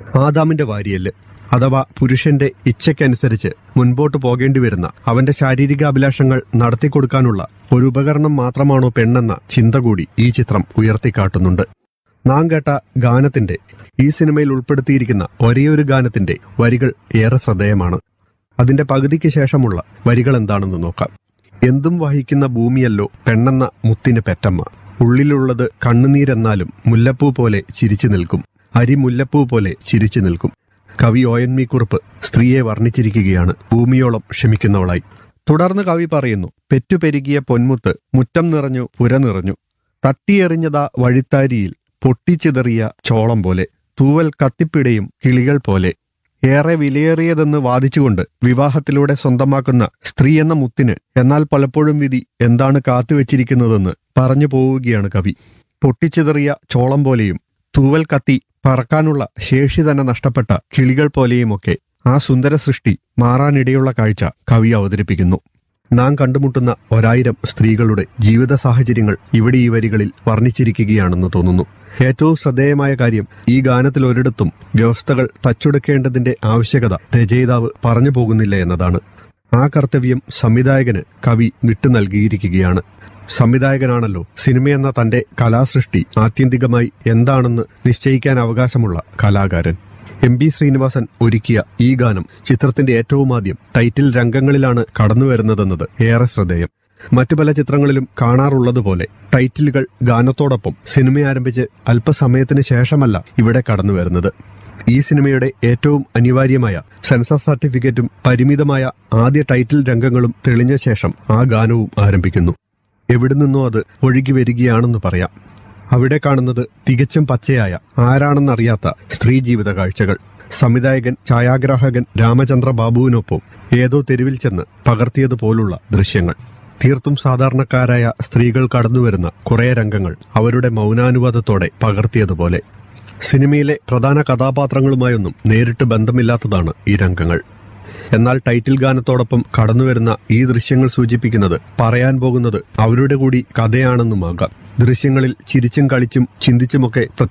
ആദാമിന്റെ വാരിയല് അഥവാ പുരുഷന്റെ ഇച്ഛയ്ക്കനുസരിച്ച് മുൻപോട്ട് പോകേണ്ടി വരുന്ന അവന്റെ ശാരീരിക അഭിലാഷങ്ങൾ നടത്തിക്കൊടുക്കാനുള്ള ഒരു ഉപകരണം മാത്രമാണോ പെണ്ണെന്ന ചിന്ത കൂടി ഈ ചിത്രം ഉയർത്തിക്കാട്ടുന്നുണ്ട് നാം കേട്ട ഗാനത്തിന്റെ ഈ സിനിമയിൽ ഉൾപ്പെടുത്തിയിരിക്കുന്ന ഒരേയൊരു ഗാനത്തിന്റെ വരികൾ ഏറെ ശ്രദ്ധേയമാണ് അതിന്റെ പകുതിക്ക് ശേഷമുള്ള വരികൾ എന്താണെന്ന് നോക്കാം എന്തും വഹിക്കുന്ന ഭൂമിയല്ലോ പെണ്ണെന്ന മുത്തിന് പെറ്റമ്മ ഉള്ളിലുള്ളത് കണ്ണുനീരെന്നാലും മുല്ലപ്പൂ പോലെ ചിരിച്ചു നിൽക്കും അരി മുല്ലപ്പൂ പോലെ ചിരിച്ചു നിൽക്കും കവി ഒ എൻ വി കുറുപ്പ് സ്ത്രീയെ വർണ്ണിച്ചിരിക്കുകയാണ് ഭൂമിയോളം ക്ഷമിക്കുന്നവളായി തുടർന്ന് കവി പറയുന്നു പെറ്റുപെരുകിയ പൊന്മുത്ത് മുറ്റം നിറഞ്ഞു പുര നിറഞ്ഞു തട്ടിയെറിഞ്ഞതാ വഴിത്താരിയിൽ പൊട്ടിച്ചിതറിയ ചോളം പോലെ തൂവൽ കത്തിപ്പിടയും കിളികൾ പോലെ ഏറെ വിലയേറിയതെന്ന് വാദിച്ചുകൊണ്ട് വിവാഹത്തിലൂടെ സ്വന്തമാക്കുന്ന സ്ത്രീ എന്ന മുത്തിന് എന്നാൽ പലപ്പോഴും വിധി എന്താണ് കാത്തുവച്ചിരിക്കുന്നതെന്ന് പറഞ്ഞു പോവുകയാണ് കവി പൊട്ടിച്ചിതറിയ ചോളം പോലെയും തൂവൽ കത്തി പറക്കാനുള്ള ശേഷി തന്നെ നഷ്ടപ്പെട്ട കിളികൾ പോലെയുമൊക്കെ ആ സുന്ദര സൃഷ്ടി മാറാനിടയുള്ള കാഴ്ച കവി അവതരിപ്പിക്കുന്നു നാം കണ്ടുമുട്ടുന്ന ഒരായിരം സ്ത്രീകളുടെ ജീവിത സാഹചര്യങ്ങൾ ഇവിടെ ഈ വരികളിൽ വർണ്ണിച്ചിരിക്കുകയാണെന്ന് തോന്നുന്നു ഏറ്റവും ശ്രദ്ധേയമായ കാര്യം ഈ ഗാനത്തിൽ ഒരിടത്തും വ്യവസ്ഥകൾ തച്ചൊടുക്കേണ്ടതിന്റെ ആവശ്യകത രചയിതാവ് പറഞ്ഞു പോകുന്നില്ല എന്നതാണ് ആ കർത്തവ്യം സംവിധായകന് കവി വിട്ടു നൽകിയിരിക്കുകയാണ് സംവിധായകനാണല്ലോ സിനിമയെന്ന തന്റെ കലാസൃഷ്ടി ആത്യന്തികമായി എന്താണെന്ന് നിശ്ചയിക്കാൻ അവകാശമുള്ള കലാകാരൻ എം ബി ശ്രീനിവാസൻ ഒരുക്കിയ ഈ ഗാനം ചിത്രത്തിന്റെ ഏറ്റവും ആദ്യം ടൈറ്റിൽ രംഗങ്ങളിലാണ് കടന്നുവരുന്നതെന്നത് ഏറെ ശ്രദ്ധേയം മറ്റു പല ചിത്രങ്ങളിലും കാണാറുള്ളതുപോലെ ടൈറ്റിലുകൾ ഗാനത്തോടൊപ്പം സിനിമ ആരംഭിച്ച് അല്പസമയത്തിന് ശേഷമല്ല ഇവിടെ കടന്നുവരുന്നത് ഈ സിനിമയുടെ ഏറ്റവും അനിവാര്യമായ സെൻസർ സർട്ടിഫിക്കറ്റും പരിമിതമായ ആദ്യ ടൈറ്റിൽ രംഗങ്ങളും തെളിഞ്ഞ ശേഷം ആ ഗാനവും ആരംഭിക്കുന്നു എവിടെ നിന്നോ അത് ഒഴുകി വരികയാണെന്ന് പറയാം അവിടെ കാണുന്നത് തികച്ചും പച്ചയായ ആരാണെന്നറിയാത്ത സ്ത്രീ ജീവിത കാഴ്ചകൾ സംവിധായകൻ ഛായാഗ്രാഹകൻ രാമചന്ദ്ര ബാബുവിനൊപ്പം ഏതോ തെരുവിൽ ചെന്ന് പകർത്തിയതുപോലുള്ള ദൃശ്യങ്ങൾ തീർത്തും സാധാരണക്കാരായ സ്ത്രീകൾ കടന്നുവരുന്ന കുറേ രംഗങ്ങൾ അവരുടെ മൗനാനുവാദത്തോടെ പകർത്തിയതുപോലെ സിനിമയിലെ പ്രധാന കഥാപാത്രങ്ങളുമായൊന്നും നേരിട്ട് ബന്ധമില്ലാത്തതാണ് ഈ രംഗങ്ങൾ എന്നാൽ ടൈറ്റിൽ ഗാനത്തോടൊപ്പം കടന്നുവരുന്ന ഈ ദൃശ്യങ്ങൾ സൂചിപ്പിക്കുന്നത് പറയാൻ പോകുന്നത് അവരുടെ കൂടി കഥയാണെന്നുമാകാം ദൃശ്യങ്ങളിൽ ചിരിച്ചും കളിച്ചും ചിന്തിച്ചുമൊക്കെ